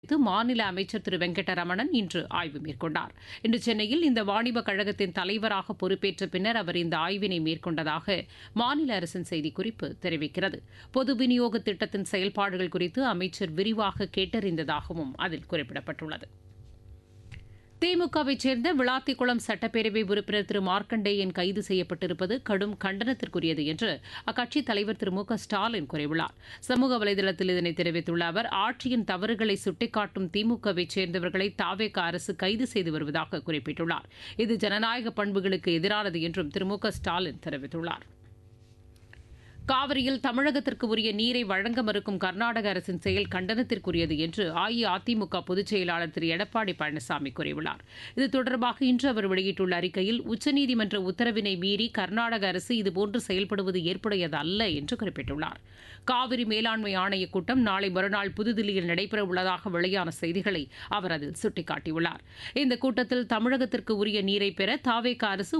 குறித்து மாநில அமைச்சர் திரு வெங்கடரமணன் இன்று ஆய்வு மேற்கொண்டார் இன்று சென்னையில் இந்த வாணிப கழகத்தின் தலைவராக பொறுப்பேற்ற பின்னர் அவர் இந்த ஆய்வினை மேற்கொண்டதாக மாநில அரசின் செய்திக்குறிப்பு தெரிவிக்கிறது பொது விநியோக திட்டத்தின் செயல்பாடுகள் குறித்து அமைச்சர் விரிவாக கேட்டறிந்ததாகவும் அதில் குறிப்பிடப்பட்டுள்ளது திமுகவைச் சேர்ந்த விளாத்திக்குளம் சட்டப்பேரவை உறுப்பினர் திரு மார்க்கண்டேயன் கைது செய்யப்பட்டிருப்பது கடும் கண்டனத்திற்குரியது என்று அக்கட்சித் தலைவர் திரு மு க ஸ்டாலின் கூறியுள்ளார் சமூக வலைதளத்தில் இதனை தெரிவித்துள்ள அவர் ஆட்சியின் தவறுகளை சுட்டிக்காட்டும் திமுகவைச் சேர்ந்தவர்களை தாவேக அரசு கைது செய்து வருவதாக குறிப்பிட்டுள்ளார் இது ஜனநாயக பண்புகளுக்கு எதிரானது என்றும் திரு மு க ஸ்டாலின் தெரிவித்துள்ளார் காவிரியில் தமிழகத்திற்கு உரிய நீரை வழங்க மறுக்கும் கர்நாடக அரசின் செயல் கண்டனத்திற்குரியது என்று அஇஅதிமுக பொதுச் செயலாளர் திரு எடப்பாடி பழனிசாமி கூறியுள்ளார் இது தொடர்பாக இன்று அவர் வெளியிட்டுள்ள அறிக்கையில் உச்சநீதிமன்ற உத்தரவினை மீறி கர்நாடக அரசு இதுபோன்று செயல்படுவது ஏற்புடையது அல்ல என்று குறிப்பிட்டுள்ளார் காவிரி மேலாண்மை ஆணையக் கூட்டம் நாளை மறுநாள் புதுதில்லியில் நடைபெறவுள்ளதாக வெளியான செய்திகளை அவர் அதில் சுட்டிக்காட்டியுள்ளார் இந்த கூட்டத்தில் தமிழகத்திற்கு உரிய நீரை பெற தாவேக அரசு